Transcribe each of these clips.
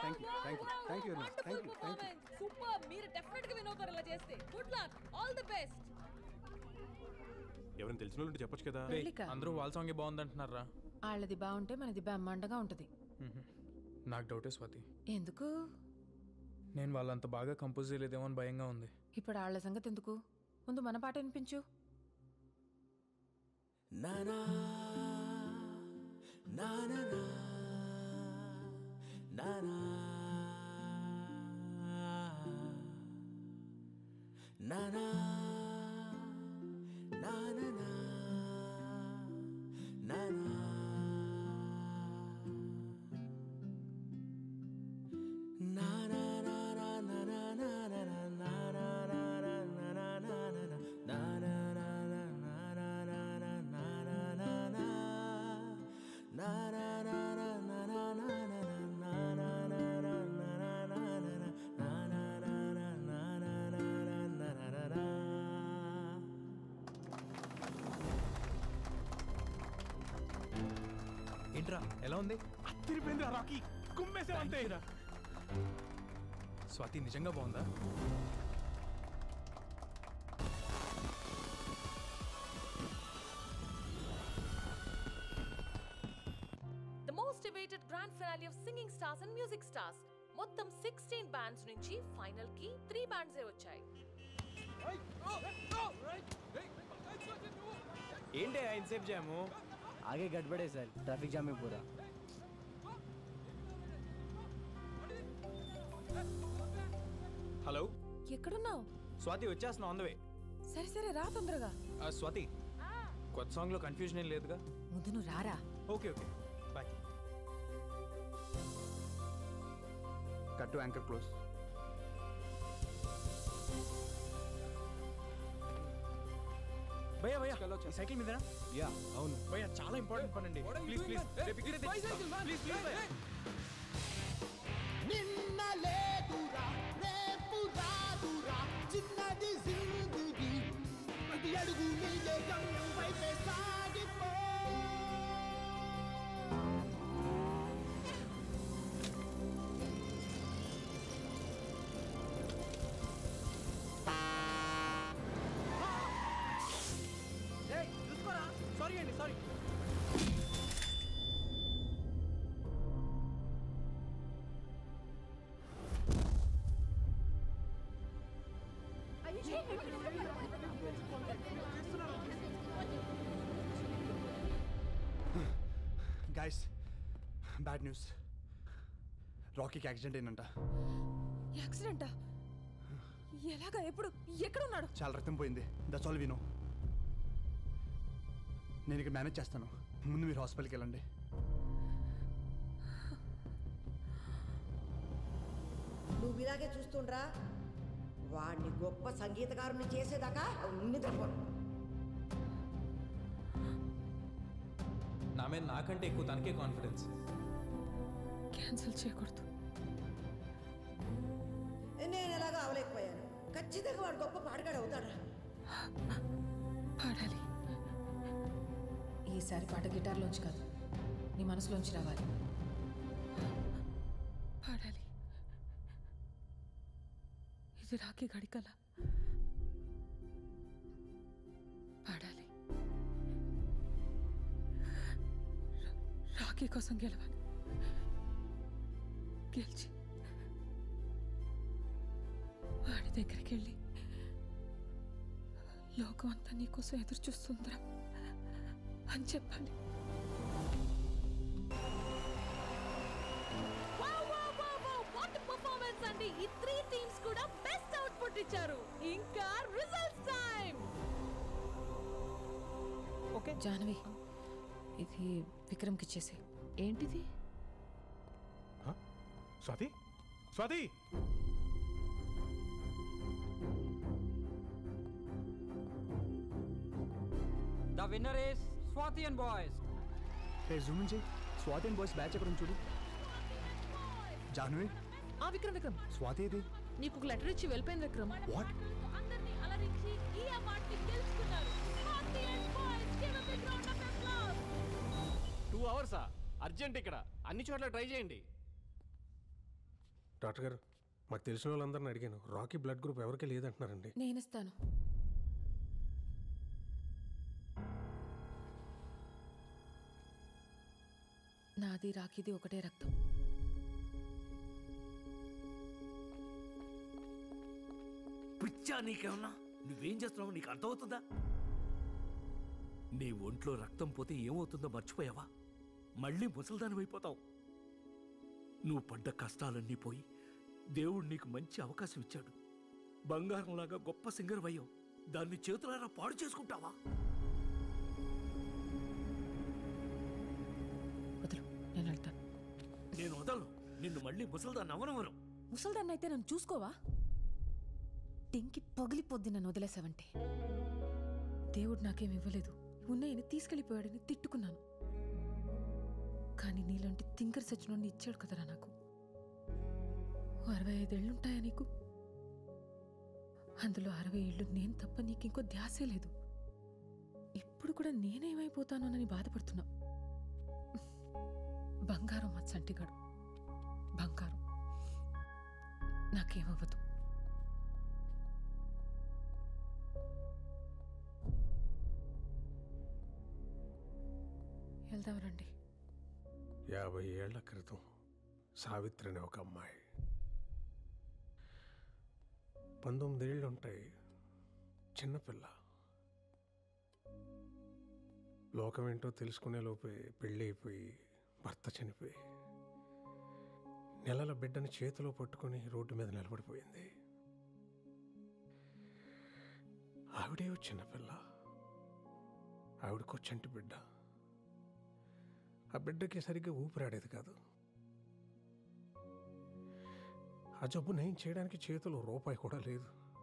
Thank you thank you thank you very much thank you thank you super మీరు definite గా win అవుతారు ఇలా చేస్తే good luck all the best ఎవరైనా తెలిసిన వాళ్ళు ఉంటే చెప్పొచ్చు కదా పెళ్ళికా? అందరూ వాళ్ళ సాంగే బాగుందంటున్నారా వాళ్ళది బాగుంటే మనది బ్రహ్మాండంగా ఉంటది నాకు డౌటే స్వాతి ఎందుకు నేను వాళ్ళంత బాగా కంపోజ్ చేయలేదేమో అని భయంగా ఉంది ఇప్పుడు వాళ్ళ సంగతి ఎందుకు ముందు మన పాట వినిపించు ఏంట్రా ఎలా ఉంది తిరిపోయింది రాకీ కుమ్మేసే అంతే స్వాతి నిజంగా బాగుందా the most debated grand finale of singing stars and music stars మొత్తం సిక్స్టీన్ బ్యాండ్స్ నుంచి ఫైనల్ కి త్రీ బ్యాండ్సే వచ్చాయి ఏంటి ఇన్సేపు జాము आगे गड़बड़ है सर ट्रैफिक जाम है पूरा హలో ఎక్కడున్నావు స్వాతి వచ్చేస్తున్నావు ఆన్ ద వే సరే సరే రా తొందరగా స్వాతి కొత్త సాంగ్లో కన్ఫ్యూజన్ ఏం లేదుగా ముందు నువ్వు రారా okay okay bye cut to anchor close భయ్యా భయ్యా ఈ సైకిల్ మీదనా యా అవును భయ్యా చాలా ఇంపార్టెంట్ పని అండి ప్లీజ్ ప్లీజ్ రేపు ఇక్కడే తెచ్చిస్తా. ప్లీజ్ ప్లీజ్ భయ్యా నిన్న లేదురా రేపు రాదురా చిన్నది జిందగీ ప్రతి అడుగు నీదే గమ్యం వైపే సాగిపో సారీ అండి సారీ గైస్ బ్యాడ్ న్యూస్ రాకీకి యాక్సిడెంట్ అయిందంట యాక్సిడెంటా ఎలాగా ఎప్పుడు ఎక్కడున్నాడు చాలా రక్తం పోయింది దట్స్ ఆల్ వినో నేను ఇక్కడ మేనేజ్ చేస్తాను ముందు మీరు హాస్పిటల్కి వెళ్ళండి నువ్వు ఇలాగే చూస్తుండ్రా వాడిని గొప్ప సంగీతకారుని చేసేదాకా నిద్రపోను నా మీద నాకంటే ఎక్కువ తనకే కాన్ఫిడెన్స్ క్యాన్సిల్ చేయకూడదు నేను ఎలాగో అవలేకపోయాను ఖచ్చితంగా వాడు గొప్ప పాటగాడు అవుతాడా పాడాలి ఈసారి పాట గిటార్లోంచి కాదు నీ మనసులోంచి రావాలి పాడాలి ఇది రాకి గడికల పాడాలి రా- రాఖీ కోసం గెలవాలి గెలిచి వాడి దగ్గరికి వెళ్ళి లోకం అంతా నీకోసం ఎదురు చూస్తుందిరా అని చెప్పాలి వాట్ పర్ఫార్మెన్స్ అండి ఈ త్రీ టీమ్స్ కూడా బెస్ట్ అవుట్పుట్ ఇచ్చారు ఇంకా రిజల్ట్స్ టైం ఓకే జాహ్నవి ఇది విక్రమ్కి ఇచ్చేసి ఏంటిది Swati Swati The winner is Swati and boys. ఏ జూమ్ నుంచి స్వాతి అండ్ బాయ్స్ బ్యాచ్ ఎక్కడ ఉంది చూడు జాహ్నవి ఆ విక్రమ్ విక్రమ్ స్వాతి ఇది నీకు ఒక లెటర్ ఇచ్చి వెళ్ళిపోయింది విక్రమ్ What? అందరినీ అలరించి ఈ అవార్డుని గెలుచుకున్నారు Swati and boys, give a big round of applause. Two అవర్సా అర్జెంట్ ఇక్కడ అన్ని చోట్ల ట్రై చేయండి డాక్టర్ గారు మాకు తెలిసిన వాళ్ళందరిని అడిగాను రాకీ బ్లడ్ గ్రూప్ ఎవరికీ లేదంటున్నారండి నేను ఇస్తాను నాది రాకిది ఒకటే రక్తం పిచ్చా నీకేమన్నా నువ్వేం చేస్తున్నావు నీకు అర్థమవుతుందా నీ ఒంట్లో రక్తం పోతే ఏమవుతుందో మర్చిపోయావా మళ్ళీ ముసల్దాని అయిపోతావు నువ్వు పడ్డ కష్టాలన్నీ పోయి దేవుడు నీకు మంచి అవకాశం ఇచ్చాడు బంగారంలాగా గొప్ప సింగర్ అయ్యావు దాన్ని చేతులారా పాడు చేసుకుంటావా వదులు నేను వెళ్తాను నేను వదలను నిన్ను మళ్ళీ ముసల్దాన్ని అవనవరం ముసల్దాన్ని అయితే నన్ను చూసుకోవా టింకి పగిలిపోద్ది నన్ను వదిలేసావంటే దేవుడు నాకేం ఇవ్వలేదు ఉన్నాయని తీసుకెళ్ళిపోయాడని తిట్టుకున్నాను కానీ నీలాంటి తింకర్ సచ్చినోడిని ఇచ్చాడు కదరా నాకు ఓ అరవై ఐదేళ్లుంటాయా నీకు అందులో అరవై ఏళ్ళు నేను తప్ప నీకు ఇంకో ధ్యాసే లేదు ఇప్పుడు కూడా నేనేమైపోతానోనని బాధపడుతున్నా బంగారం మా చంటిగాడు బంగారం నాకేమవ్వదు వెళ్దాం రండి యాభై ఏళ్ల క్రితం సావిత్రి అనే ఒక అమ్మాయి పంతొమ్మిదేళ్ళు ఉంటాయి చిన్నపిల్ల లోకం ఏంటో తెలుసుకునే లోపే పెళ్ళి అయిపోయి భర్త చనిపోయి నెలల బిడ్డని చేతిలో పట్టుకొని రోడ్డు మీద నిలబడిపోయింది ఆవిడే ఓ చిన్నపిల్ల ఆవిడకో చంటి బిడ్డ ఆ బిడ్డకి సరిగ్గా ఊపిరాడేది కాదు ఆ జబ్బు నయం చేయడానికి చేతిలో రూపాయి కూడా లేదు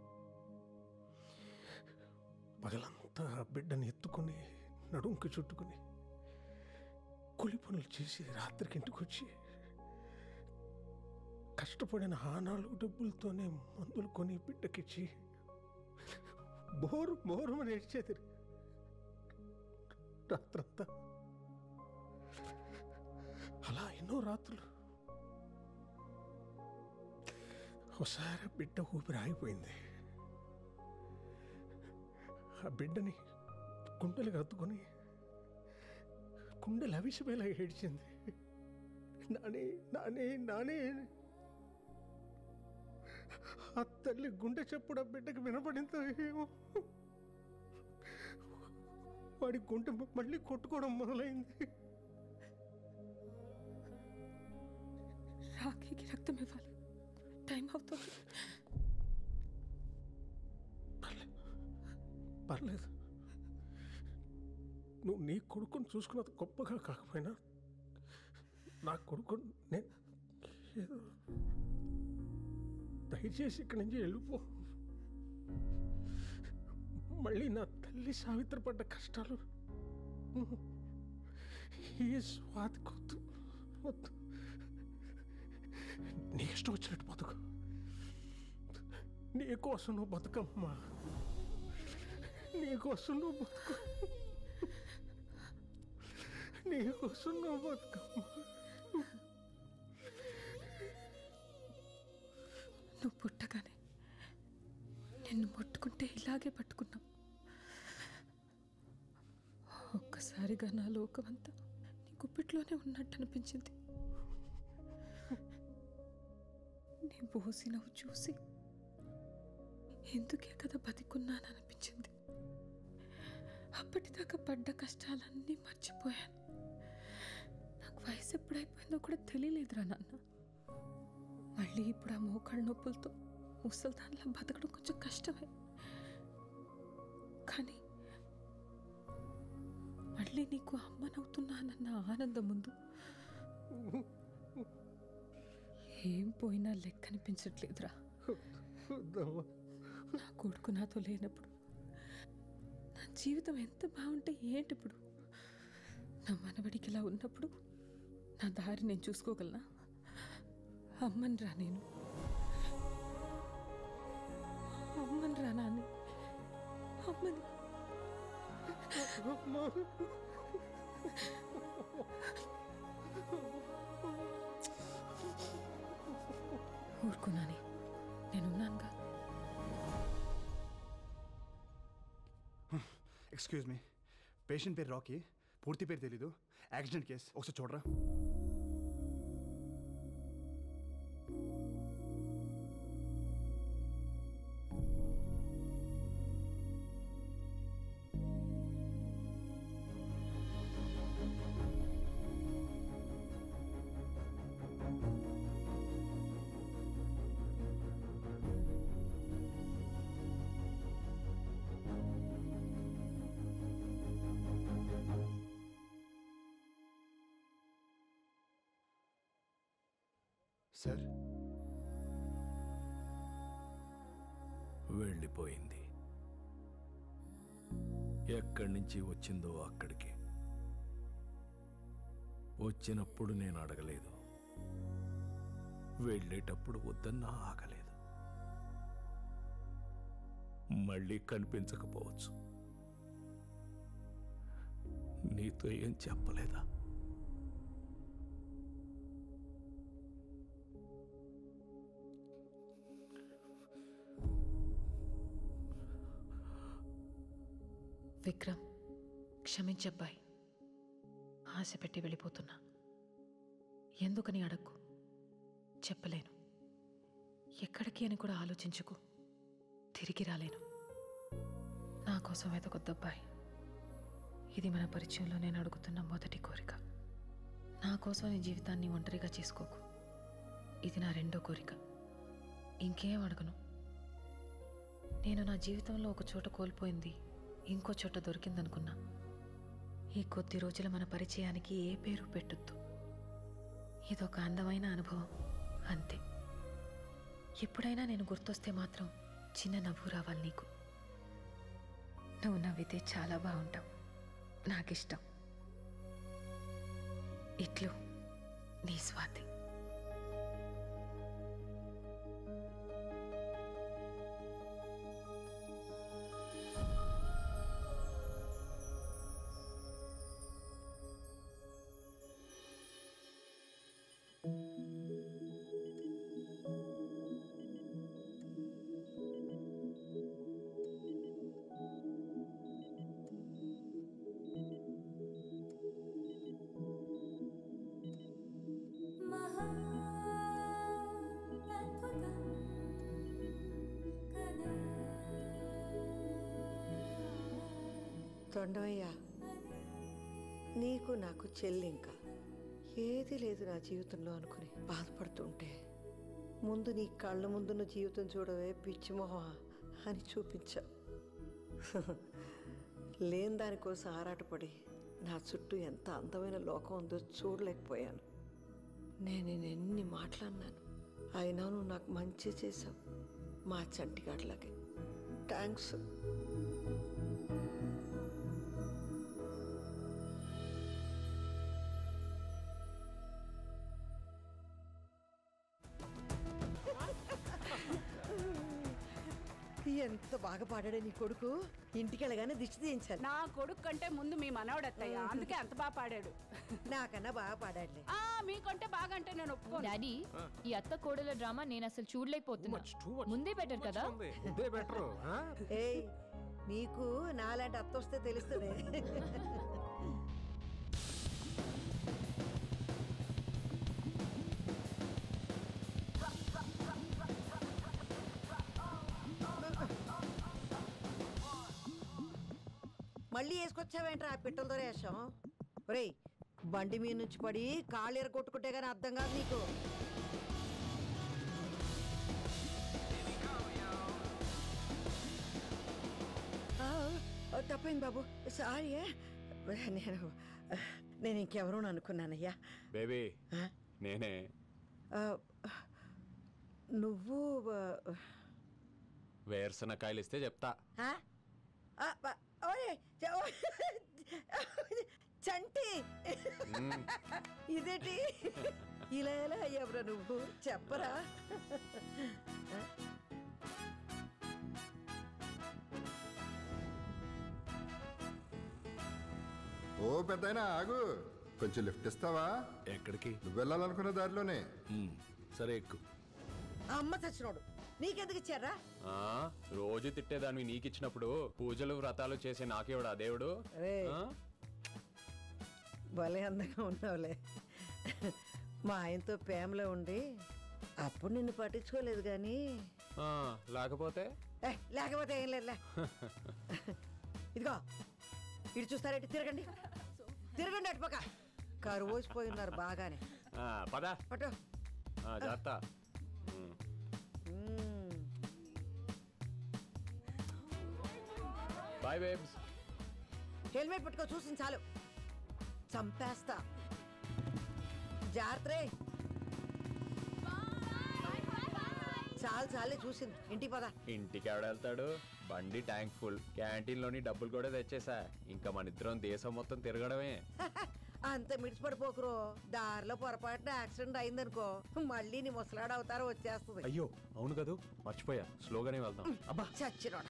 పగలంతా ఆ బిడ్డని ఎత్తుకొని నడుంకి చుట్టుకుని కూలి పనులు చేసి రాత్రికి ఇంటికి వచ్చి కష్టపడిన ఆ నాలుగు డబ్బులతోనే మందులు కొని బిడ్డకిచ్చి బోరు బోరు అని ఏడ్చేది రాత్రంతా అలా ఎన్నో రాత్రులు ఒకసారి బిడ్డ ఊపిరి ఆగిపోయింది ఆ బిడ్డని గుండెలకు హత్తుకొని గుండెలు అవిసిపోయేలా ఏడ్చింది నానే నానే నానే అని. ఆ తల్లి గుండె చెప్పుడు ఆ బిడ్డకి వినపడిందో ఏమో వాడి గుండె మళ్ళీ కొట్టుకోవడం మొదలైంది రాఖీకి రక్తం ఇవ్వాలి టైం అవుతుంది పర్లేదు నువ్వు నీ కొడుకుని చూసుకున్నది గొప్పగా కాకపోయినా నా కొడుకు నేను ఏదో దయచేసి ఇక్కడి నుంచి వెళ్ళిపో మళ్ళీ నా తల్లి సావిత్రి పడ్డ కష్టాలు ఈ స్వాతి కొద్దు వద్దు నీ ఇష్టం వచ్చినట్టు బతుకు నీ కోసం నువ్వు బతుకమ్మా నీకోసం నువ్వు బతుకు నీకోసం నువ్వు బతుకమ్మా నువ్వు పుట్టగానే నిన్ను ముట్టుకుంటే ఇలాగే పట్టుకున్నావు ఒక్కసారిగా నా లోకమంతా నీ గుప్పిట్లోనే ఉన్నట్టు అనిపించింది నీ బోసి నవ్వు చూసి ఎందుకే కదా బతికున్నాను అనిపించింది అప్పటిదాకా పడ్డ కష్టాలన్నీ మర్చిపోయాను నాకు వయసు ఎప్పుడైపోయిందో కూడా తెలియలేదురా నాన్న మళ్ళీ ఇప్పుడు ఆ మోకాళ్ళ నొప్పులతో ముసల్దాన్లా బతకడం కొంచెం కష్టమే కానీ మళ్ళీ నీకు అమ్మనవుతున్నానన్న ఆనందం ముందు ఏం పోయినా లెక్క అనిపించట్లేదురా వద్దమ్మా నా కొడుకు నాతో లేనప్పుడు నా జీవితం ఎంత బాగుంటే ఏంటి ఇప్పుడు నా మనవడికి ఇలా ఉన్నప్పుడు నా దారి నేను చూసుకోగలనా అమ్మని రా నేను అమ్మని రా నాని అమ్మని ఊరుకున్నాని నేనున్నానుగా ఎక్స్క్యూజ్ మీ పేషెంట్ పేరు రాకీ పూర్తి పేరు తెలీదు యాక్సిడెంట్ కేస్ ఒకసారి చూడరా సార్ వెళ్ళిపోయింది ఎక్కడి నుంచి వచ్చిందో అక్కడికి వచ్చినప్పుడు నేను అడగలేదు వెళ్ళేటప్పుడు వద్దన్నా ఆగలేదు మళ్ళీ కనిపించకపోవచ్చు నీతో ఏం చెప్పలేదా విక్రమ్ క్షమించబ్బాయి ఆశ పెట్టి వెళ్ళిపోతున్నా ఎందుకని అడక్కు చెప్పలేను ఎక్కడికి అని కూడా ఆలోచించుకు తిరిగి రాలేను నా కోసం వెతకొద్దబ్బాయి ఇది మన పరిచయంలో నేను అడుగుతున్న మొదటి కోరిక నా కోసం నీ జీవితాన్ని ఒంటరిగా చేసుకోకు ఇది నా రెండో కోరిక ఇంకేం అడగను నేను నా జీవితంలో ఒక చోట కోల్పోయింది ఇంకో చోట దొరికిందనుకున్నా ఈ కొద్ది రోజుల మన పరిచయానికి ఏ పేరు పెట్టొద్దు ఇదొక అందమైన అనుభవం అంతే ఎప్పుడైనా నేను గుర్తొస్తే మాత్రం చిన్న నవ్వు రావాలి నీకు నువ్వు నవ్వితే చాలా బాగుంటావు నాకిష్టం ఇట్లు నీ స్వాతి తొండమయ్యా నీకు నాకు చెల్లి ఇంకా ఏది లేదు నా జీవితంలో అనుకుని బాధపడుతుంటే ముందు నీ కళ్ళ ముందున్న జీవితం చూడవే పిచ్చిమొహం అని చూపించా లేని దానికోసం ఆరాటపడి నా చుట్టూ ఎంత అందమైన లోకం ఉందో చూడలేకపోయాను నేను నిన్ను ఎన్ని మాట్లాడినాను అయినా నువ్వు నాకు మంచి చేసావు మా చంటిగాడిలాగే థ్యాంక్స్ ఎంత బాగా పాడాడే నీ కొడుకు ఇంటికి వెళ్ళగానే దిష్టి తీయించాను నా కొడుకు కంటే ముందు మీ మనవడు అత్తయ్య అందుకే అంత బాగా పాడాడు నాకన్నా బాగా పాడాడులే ఆ మీకంటే బాగా అంటే నేను ఒప్పుకోను డాడీ ఈ అత్త కోడల డ్రామా నేను అసలు చూడలేకపోతున్నా ముందే బెటర్ కదా ఇదే బెటరు ఏయ్ నీకు నాలాంటి అత్త వస్తే తెలుస్తుంది మళ్ళీ వేసుకొచ్చావేంట్రా ఆ పిట్టలతో వేషం ఒరేయ్ బండి మీద నుంచి పడి కాళ్ళు ఎరగొట్టుకుంటే కానీ అర్థం కాదు నీకు ఆ, ఆ, తప్పైంది బాబు సారీ ఏ. నేను నేను ఇంకెవరూ అనుకున్నానయ్యా బేబీ ఆ? నేనే ఆ, నువ్వు ఆ, వేరుశనకాయలు ఇస్తే చెప్తా ఆ? ఆ, బ- ఓయ్, చ- ఓ, చంటి మ్మ్. ఇదేంటి ఇలా ఎలా అయ్యావురా నువ్వు చెప్పరా ఓ పెద్దయినా ఆగు కొంచెం లిఫ్ట్ ఇస్తావా ఎక్కడికి నువ్వు వెళ్ళాలనుకున్న దారిలోనే సరే ఎక్కు అమ్మ చచ్చినోడు నీకెందుకు ఇచ్చారా ఆ, రోజు తిట్టేదాన్ని నీకిచ్చినప్పుడు పూజలు వ్రతాలు చేసే నాకేవాడా దేవుడు రే. ఆ? భలే అందంగా ఉన్నావులే మా ఆయనతో ప్రేమలో ఉండి అప్పుడు నిన్ను పట్టించుకోలేదు కానీ ఆ, లేకపోతే ఏ లేకపోతే ఏం లేదులే ఇదిగో ఇటు చూస్తారేంటి తిరగండి తిరగండి అటు పక్క కరువు వచ్చిపోయి ఉన్నారు బాగానే ఆ, పద పట్టు ఆ, జాగ్రత్త ఉమ్. మ్మ్. బాయ్ బేబ్స్ హెల్మెట్ పట్టుకో చూసింది చాలు చంపేస్తా జాగ్రత్త రే. చాలు చాలే చూసింది ఇంటికి పద ఇంటికి ఎవడ వెళ్తాడు బండి ట్యాంక్ ఫుల్ క్యాంటీన్ లోని డబ్బులు కూడా తెచ్చేసా ఇంకా మన ఇద్దరం దేశం మొత్తం తిరగడమే అంత మిడిచిపడిపోకురో దారిలో పొరపాటున యాక్సిడెంట్ అయిందనుకో మళ్ళీ నీ ముసలాడు అవతారం వచ్చేస్తుంది అయ్యో అవును కదూ మర్చిపోయా స్లోగానే వెళ్దాం అబ్బా చచ్చినోడ